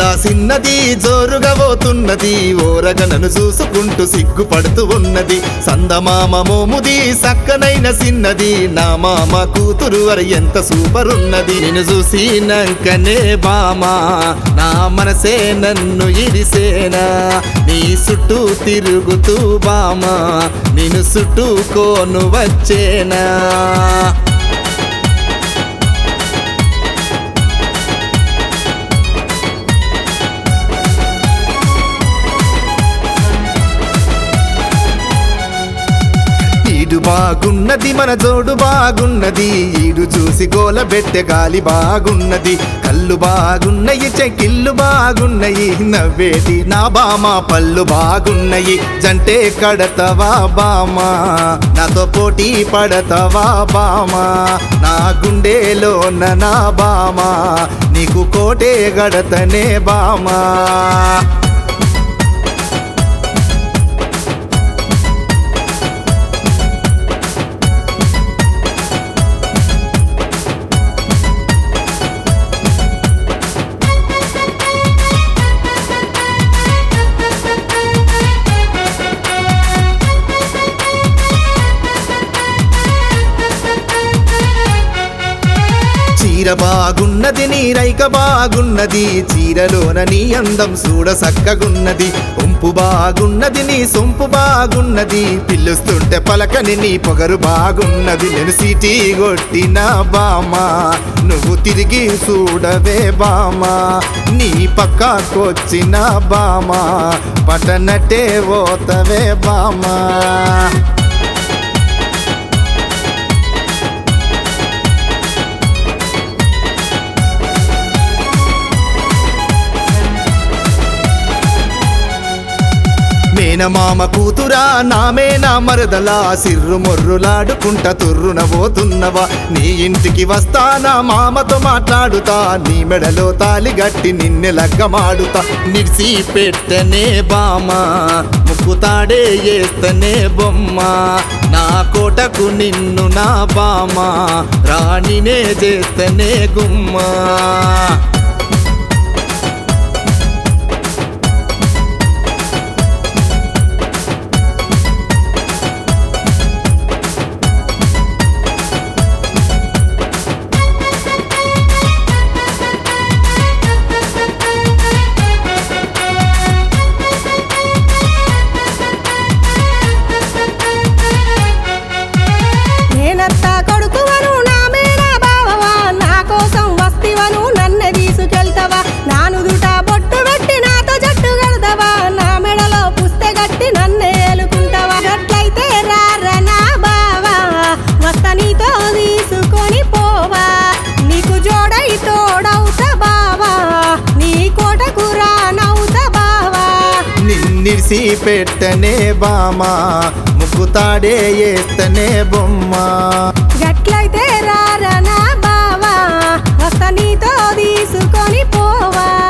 సిన్నది జోరుగా పోతున్నది ఓరగ నన్ను చూసుకుంటూ సిగ్గుపడుతూ ఉన్నది సందమామ మోముది సక్కనైన సిన్నది నా మామ కూతురు అర ఎంత సూపర్ ఉన్నది నేను చూసినాకనే బామా నా మనసే నన్ను ఇరిసేనా నీ చుట్టూ తిరుగుతూ బామా నేను చుట్టూకోను వచ్చేనా ఈడు బాగున్నది మన జోడు బాగున్నది ఈడు చూసి గోల పెట్టె గాలి బాగున్నది కళ్ళు బాగున్నయి చెక్కిళ్ళు బాగున్నయి నవ్వేటి నా బామ పళ్ళు బాగున్నయి జంటే కడతవా బామా నాతో పోటీ పడతవా బామా నా గుండెలోన నా బామా నీకు కోటే గడతనే బామా చీర బాగున్నది నీ రైక బాగున్నది చీరలోన నీ అందం చూడ సక్కగున్నది ఒంపు బాగున్నది నీ సొంపు బాగున్నది పిలుస్తుంటే పలకని నీ పొగరు బాగున్నది నేను సిటీ కొట్టిన బామా నువ్వు తిరిగి చూడవే బామా నీ పక్కకొచ్చిన బామా పటనటే పోతవే బామా మేనమామ కూతురా నామే నా మరదలా సిర్రు మొర్రులాడుకుంట తుర్రున పోతున్నవా నీ ఇంటికి వస్తానా మామతో మాట్లాడుతా నీ మెడలో తాలి గట్టి నిన్నె లగ్గమాడుతా నిడిసి పెట్టనే బామా ముక్కుతాడే వేస్తనే బొమ్మ నా కోటకు నిన్ను నా బామా రాణినే చేస్తనే గుమ్మా నేనత్తా కొడుకువను నా మేన బావవా నా కోసం వస్తివను నన్ను తీసుకెళ్తావా నాను దుట బొట్టు పెట్టి నాతో జట్టు కడతావా నా మెడలో పుస్తె గట్టి నన్ను ఏలుకుంటావా గట్లయితే రారా నా బావా వస్తా నీతో తీసుకొని పోవా నీకు జోడై తోడవుతా బావా నీ కోటకు రానవుతా బావా నిన్నిడిసి పెట్టనే బామా ముక్కుతాడే వేస్తనే బొమ్మ గట్లయితే రారా నా బావా వస్తా నీతో తీసుకొని పోవా